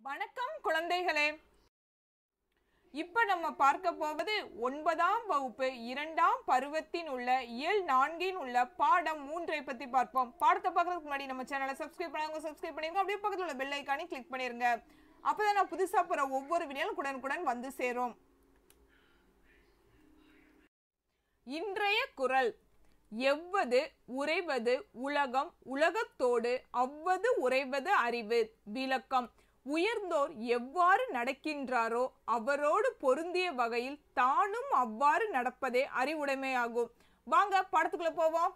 வணக்கம் குழந்தைகளே இப்ப நம்ம பார்க்க போவது ஒன்பதாம் வகுப்பு இரண்டாம் பருவத்தின் உள்ள இயல் நான்கின் உள்ள பாடம் மூன்றை பத்தி பார்ப்போம் பாடத்தை பார்க்கறதுக்கு முன்னாடி நம்ம சேனலை சப்ஸ்கிரைப் பண்ணாங்க சப்ஸ்கிரைப் பண்ணிருங்க அப்படியே பக்கத்துல உள்ள பெல் ஐக்கானே கிளிக் பண்ணிருங்க அப்பதான் நான் புதுசா போற ஒவ்வொரு வீடியோலும் உடனுக்குடன் வந்து சேரும் இன்றைய குரல் எவ்வது உறைவது உலகம் உலகத்தோடு அவ்வது உறைவது அறிவு விளக்கம் உயர்ந்தோர் எவ்வாறு நடக்கின்றாரோ அவரோடு பொருந்திய வகையில் தானும் அவ்வாறு நடப்பதே அறிவுடைமையாகும் வாங்க படத்துக்குள்ள போவோம்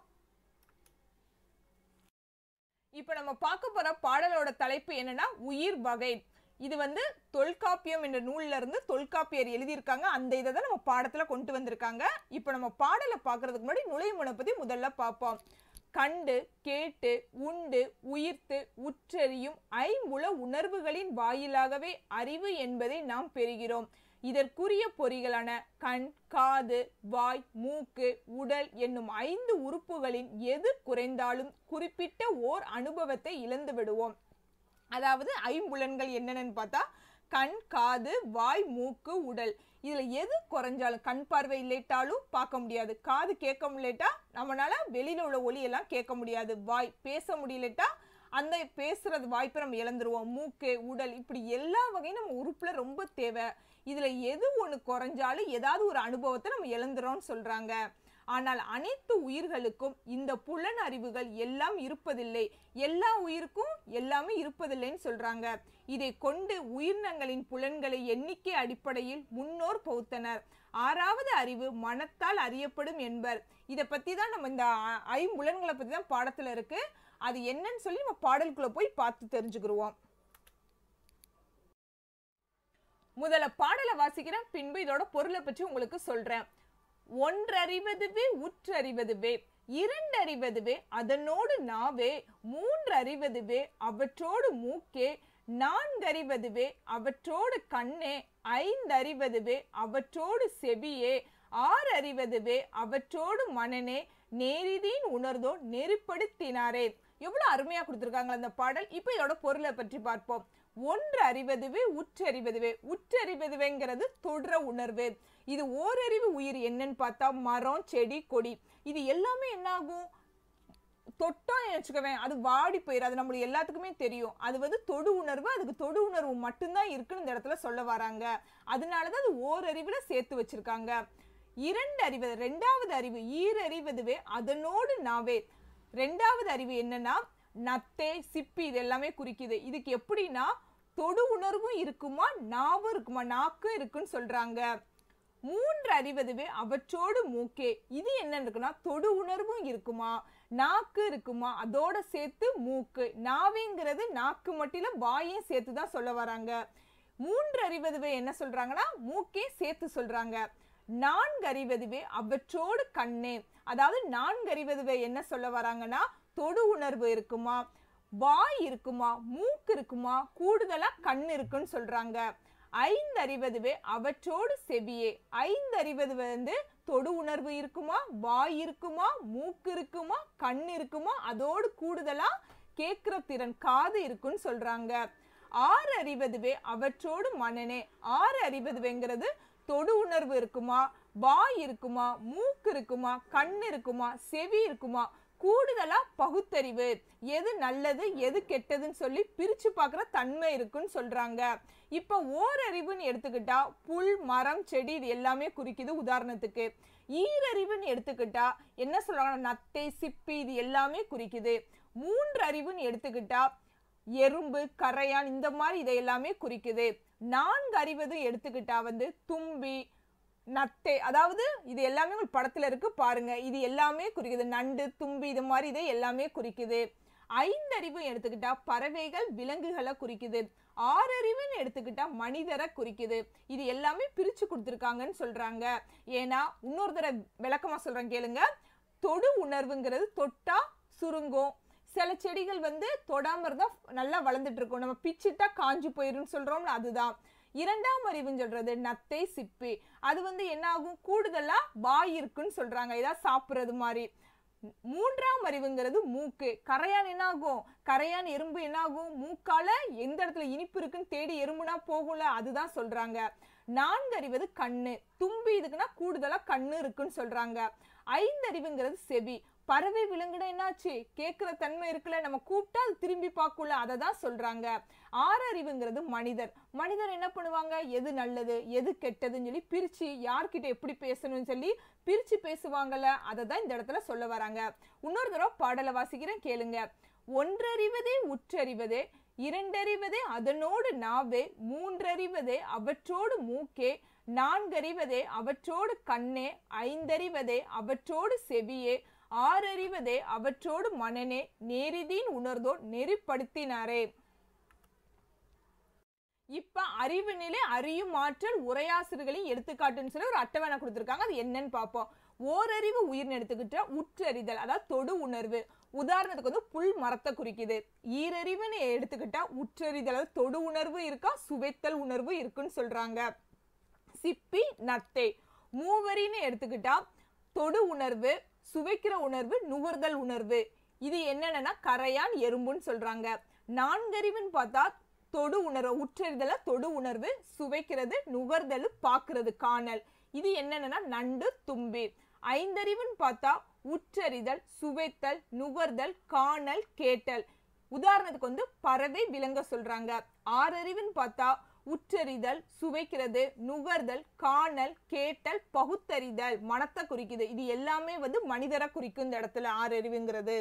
இப்ப நம்ம பார்க்க போற பாடலோட தலைப்பு என்னன்னா உயிர் வகை இது வந்து தொல்காப்பியம் என்ற நூல்ல இருந்து தொல்காப்பியர் எழுதியிருக்காங்க அந்த இதை தான் நம்ம பாடத்துல கொண்டு வந்திருக்காங்க இப்ப நம்ம பாடலை பார்க்கறதுக்கு முன்னாடி நுழைமுனை பத்தி முதல்ல பார்ப்போம் கண்டு கேட்டு உண்டு உயிர்த்து உற்றறியும் ஐம்புல உணர்வுகளின் வாயிலாகவே அறிவு என்பதை நாம் பெறுகிறோம் இதற்குரிய பொறிகளான கண் காது வாய் மூக்கு உடல் என்னும் ஐந்து உறுப்புகளின் எது குறைந்தாலும் குறிப்பிட்ட ஓர் அனுபவத்தை இழந்து விடுவோம் அதாவது ஐம்புலன்கள் என்னென்னு பார்த்தா கண் காது வாய் மூக்கு உடல் இதுல எது குறைஞ்சாலும் கண் பார்வை இல்லைட்டாலும் பார்க்க முடியாது காது கேட்க முடியலட்டா நம்மளால வெளியில உள்ள ஒலியெல்லாம் கேட்க முடியாது வாய் பேச முடியலட்டா அந்த பேசுறது வாய்ப்பை நம்ம இழந்துருவோம் மூக்கு உடல் இப்படி எல்லா வகையும் நம்ம உறுப்புல ரொம்ப தேவை இதுல எது ஒன்று குறைஞ்சாலும் ஏதாவது ஒரு அனுபவத்தை நம்ம இழந்துறோம்னு சொல்றாங்க ஆனால் அனைத்து உயிர்களுக்கும் இந்த புலன் அறிவுகள் எல்லாம் இருப்பதில்லை எல்லா உயிருக்கும் எல்லாமே இருப்பதில்லைன்னு சொல்றாங்க இதை கொண்டு உயிரினங்களின் புலன்களை எண்ணிக்கை அடிப்படையில் முன்னோர் பௌத்தனர் ஆறாவது அறிவு மனத்தால் அறியப்படும் என்பர் இதை பத்தி தான் நம்ம இந்த ஐ- ஐம்புலன்களை பத்தி தான் பாடத்துல இருக்கு அது என்னன்னு சொல்லி நம்ம பாடலுக்குள்ள போய் பார்த்து தெரிஞ்சுக்கிருவோம் முதல்ல பாடலை வாசிக்கிறேன் பின்பு இதோட பொருளை பற்றி உங்களுக்கு சொல்றேன் ஒன்றறிவதுவே உற்றறிவதுவே இரண்டறிவதுவே அதனோடு நாவே மூன்றறிவதுவே அவற்றோடு மூக்கே நான்கறிவதுவே அவற்றோடு கண்ணே ஐந்தறிவதுவே அவற்றோடு செவியே ஆறறிவதுவே அவற்றோடு மனனே நேரிதீன் உணர்ந்தோ நெருப்படுத்தினாரே எவ்வளவு அருமையா கொடுத்திருக்காங்க அந்த பாடல் இப்ப இதோட பொருளை பற்றி பார்ப்போம் ஒன்று அறிவதுவே உற்றறிவதுவே உற்றறிவதுவேங்கிறது தொடர உணர்வு இது ஓரறிவு உயிர் என்னன்னு பார்த்தா மரம் செடி கொடி இது எல்லாமே என்ன ஆகும் தொட்டோம் வச்சுக்கவேன் அது வாடி போயிடும் அது நம்மளுக்கு எல்லாத்துக்குமே தெரியும் அது வந்து தொடு உணர்வு அதுக்கு தொடு உணர்வு மட்டும்தான் இருக்குன்னு இந்த இடத்துல சொல்ல வராங்க அதனாலதான் அது ஓரறிவுல சேர்த்து வச்சிருக்காங்க இரண்டு அறிவது ரெண்டாவது அறிவு ஈரறிவதுவே அதனோடு நாவே ரெண்டாவது அறிவு என்னன்னா நத்தே சிப்பி இது எல்லாமே குறிக்குது இதுக்கு எப்படின்னா தொடு உணர்வும் இருக்குமா நாவும் இருக்குமா நாக்கும் இருக்குன்னு சொல்றாங்க மூன்று அறிவதுவே அவற்றோடு மூக்கே இது என்ன இருக்குன்னா தொடு உணர்வும் இருக்குமா நாக்கு இருக்குமா அதோட சேர்த்து மூக்கு நாவேங்கிறது நாக்கு மட்டும் இல்ல வாயையும் சேர்த்து தான் சொல்ல வராங்க மூன்று அறிவதுவே என்ன சொல்றாங்கன்னா மூக்கே சேர்த்து சொல்றாங்க நான்கு அறிவதுவே அவற்றோடு கண்ணே அதாவது நான்கு அறிவதுவே என்ன சொல்ல வராங்கன்னா தொடு உணர்வு இருக்குமா வாய் இருக்குமா மூக்கு இருக்குமா கூடுதலா கண் இருக்குன்னு சொல்றாங்க ஐந்து அறிவதுவே அவற்றோடு செவியே ஐந்து அறிவது வந்து தொடு உணர்வு இருக்குமா வாய் இருக்குமா மூக்கு இருக்குமா கண் இருக்குமா அதோடு கூடுதலா கேட்கிற திறன் காது இருக்குன்னு சொல்றாங்க ஆறு அறிவதுவே அவற்றோடு மனனே ஆறு அறிவதுவேங்கிறது தொடு உணர்வு இருக்குமா வாய் இருக்குமா மூக்கு இருக்குமா கண் இருக்குமா செவி இருக்குமா கூடுதலா பகுத்தறிவு எது நல்லது எது கெட்டதுன்னு சொல்லி பிரிச்சு பார்க்குற தன்மை இருக்குன்னு சொல்றாங்க இப்ப ஓரறிவுன்னு எடுத்துக்கிட்டா புல் மரம் செடி இது எல்லாமே குறிக்குது உதாரணத்துக்கு ஈரறிவுன்னு எடுத்துக்கிட்டா என்ன சொல்றாங்க நத்தை சிப்பி இது எல்லாமே குறிக்குது மூன்று அறிவுன்னு எடுத்துக்கிட்டா எறும்பு கரையான் இந்த மாதிரி இதை எல்லாமே குறிக்குது நான்கு அறிவது எடுத்துக்கிட்டா வந்து தும்பி நத்தை அதாவது இது எல்லாமே ஒரு படத்துல இருக்கு பாருங்க இது எல்லாமே குறிக்குது நண்டு தும்பி இது மாதிரி இதை எல்லாமே குறிக்குது ஐந்தறிவு எடுத்துக்கிட்டா பறவைகள் விலங்குகளை குறிக்குது ஆறறிவுன்னு எடுத்துக்கிட்டா மனிதரை குறிக்குது இது எல்லாமே பிரிச்சு கொடுத்துருக்காங்கன்னு சொல்றாங்க ஏன்னா இன்னொரு தடவை விளக்கமா சொல்றேன் கேளுங்க தொடு உணர்வுங்கிறது தொட்டா சுருங்கும் சில செடிகள் வந்து தொடாம இருந்தா நல்லா வளர்ந்துட்டு இருக்கும் நம்ம பிச்சிட்டா காஞ்சு போயிரும்னு சொல்றோம்ல அதுதான் இரண்டாம் அறிவுன்னு சொல்றது நத்தை சிப்பி அது வந்து என்ன ஆகும் கூடுதலா வாய் இருக்குன்னு சொல்றாங்க ஏதாவது சாப்பிடுறது மாதிரி மூன்றாம் அறிவுங்கிறது மூக்கு கரையான் என்ன ஆகும் கரையான் எறும்பு என்ன ஆகும் மூக்கால எந்த இடத்துல இனிப்பு இருக்குன்னு தேடி எறும்புனா போகும்ல அதுதான் சொல்றாங்க நான்கு அறிவது கண்ணு தும்பி இதுக்குன்னா கூடுதலா கண்ணு இருக்குன்னு சொல்றாங்க ஐந்து அறிவுங்கிறது செவி பறவை விலங்குனா என்னாச்சு கேட்கிற தன்மை இருக்குல்ல நம்ம கூப்பிட்டா அது திரும்பி பார்க்கல அதை தான் சொல்றாங்க ஆறு அறிவுங்கிறது மனிதர் மனிதர் என்ன பண்ணுவாங்க எது நல்லது எது கெட்டதுன்னு சொல்லி பிரிச்சு யார்கிட்ட எப்படி பேசணும்னு சொல்லி பிரிச்சு பேசுவாங்கல்ல அதை தான் இந்த இடத்துல சொல்ல வராங்க இன்னொரு தடவை பாடலை வாசிக்கிறேன் கேளுங்க ஒன்றறிவதே உற்றறிவதே இரண்டறிவதே அதனோடு நாவே மூன்றறிவதே அவற்றோடு மூக்கே நான்கறிவதே அவற்றோடு கண்ணே ஐந்தறிவதே அவற்றோடு செவியே ஆறறிவதே அவற்றோடு மனனே நேரிதீன் உணர்ந்தோர் நெறிப்படுத்தினாரே இப்ப அறிவு நிலை அறியும் ஆற்றல் உரையாசிரியர்களின் எடுத்துக்காட்டுன்னு சொல்லி ஒரு அட்டவணை கொடுத்திருக்காங்க அது என்னன்னு பார்ப்போம் ஓரறிவு உயிர்னு எடுத்துக்கிட்ட உற்றறிதல் அதாவது தொடு உணர்வு உதாரணத்துக்கு வந்து புல் மரத்தை குறிக்குது ஈரறிவுன்னு எடுத்துக்கிட்டா உற்றறிதல் அதாவது தொடு உணர்வு இருக்கா சுவைத்தல் உணர்வு இருக்குன்னு சொல்றாங்க சிப்பி நத்தை மூவரின்னு எடுத்துக்கிட்டா தொடு உணர்வு சுவைக்கிற உணர்வு நுகர்தல் உணர்வு இது என்னன்னா கரையான் எறும்புன்னு சொல்றாங்க நான்கறிவுன்னு பார்த்தா தொடு உணர்வு உற்றறிதல தொடு உணர்வு சுவைக்கிறது நுகர்தல் பார்க்கிறது காணல் இது என்னன்னா நண்டு தும்பி ஐந்தறிவுன்னு பார்த்தா உற்றறிதல் சுவைத்தல் நுகர்தல் காணல் கேட்டல் உதாரணத்துக்கு வந்து பறவை விலங்க சொல்றாங்க ஆறறிவுன்னு பார்த்தா உற்றறிதல் சுவைக்கிறது நுகர்தல் காணல் கேட்டல் பகுத்தறிதல் மனத்தை குறிக்குது இது எல்லாமே வந்து மனிதரை குறிக்கும் இந்த இடத்துல ஆறு அறிவுங்கிறது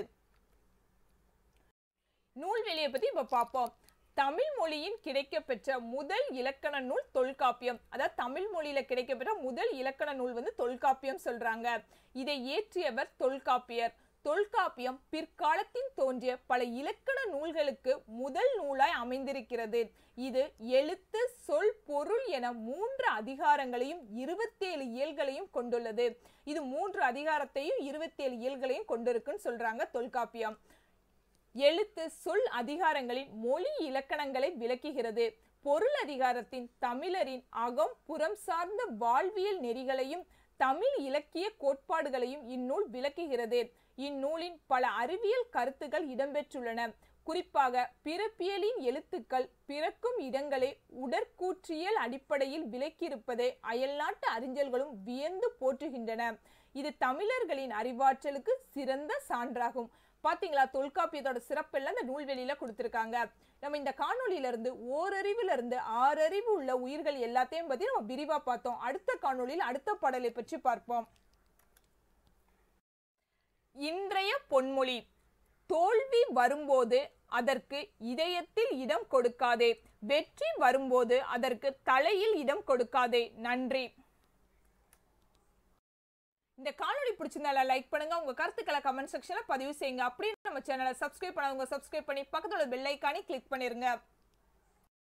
நூல்வெளியை பத்தி இப்ப பார்ப்போம் தமிழ் மொழியின் கிடைக்கப்பெற்ற முதல் இலக்கண நூல் தொல்காப்பியம் அதாவது தமிழ் மொழியில கிடைக்கப்பெற்ற முதல் இலக்கண நூல் வந்து தொல்காப்பியம் சொல்றாங்க இதை இயற்றியவர் தொல்காப்பியர் தொல்காப்பியம் பிற்காலத்தில் தோன்றிய பல இலக்கண நூல்களுக்கு முதல் நூலாய் அமைந்திருக்கிறது இது எழுத்து சொல் பொருள் என மூன்று அதிகாரங்களையும் இருபத்தேழு இயல்களையும் கொண்டுள்ளது இது மூன்று அதிகாரத்தையும் இருபத்தேழு இயல்களையும் கொண்டிருக்குன்னு சொல்றாங்க தொல்காப்பியம் எழுத்து சொல் அதிகாரங்களின் மொழி இலக்கணங்களை விளக்குகிறது பொருள் அதிகாரத்தின் தமிழரின் அகம் புறம் சார்ந்த வாழ்வியல் நெறிகளையும் தமிழ் இலக்கிய கோட்பாடுகளையும் இந்நூல் விளக்குகிறது இந்நூலின் பல அறிவியல் கருத்துக்கள் இடம்பெற்றுள்ளன குறிப்பாக பிறப்பியலின் எழுத்துக்கள் பிறக்கும் இடங்களை உடற்கூற்றியல் அடிப்படையில் விளக்கியிருப்பதை அயல்நாட்டு அறிஞர்களும் வியந்து போற்றுகின்றன இது தமிழர்களின் அறிவாற்றலுக்கு சிறந்த சான்றாகும் பாத்தீங்களா தொல்காப்பியத்தோட சிறப்பெல்லாம் இந்த நூல்வெளியில கொடுத்திருக்காங்க நம்ம இந்த காணொளியில இருந்து ஓரறிவுல இருந்து ஆறறிவு உள்ள உயிர்கள் எல்லாத்தையும் பத்தி நம்ம விரிவா பார்த்தோம் அடுத்த காணொளியில் அடுத்த பாடலை பற்றி பார்ப்போம் இன்றைய பொன்மொழி தோல்வி வரும்போது அதற்கு இதயத்தில் இடம் கொடுக்காதே வெற்றி வரும்போது அதற்கு தலையில் இடம் கொடுக்காதே நன்றி இந்த காணொளி பிடிச்சிருந்தால லைக் பண்ணுங்க உங்க கருத்துக்களை கமெண்ட் செக்ஷன்ல பதிவு செய்யுங்க அப்படியே நம்ம சேனலை சப்ஸ்கிரைப் பண்ணாதவங்க சப்ஸ்கிரைப் பண்ணி பக்கத்துல பெல் ஐக்கானே கிளிக் பண்ணிருங்க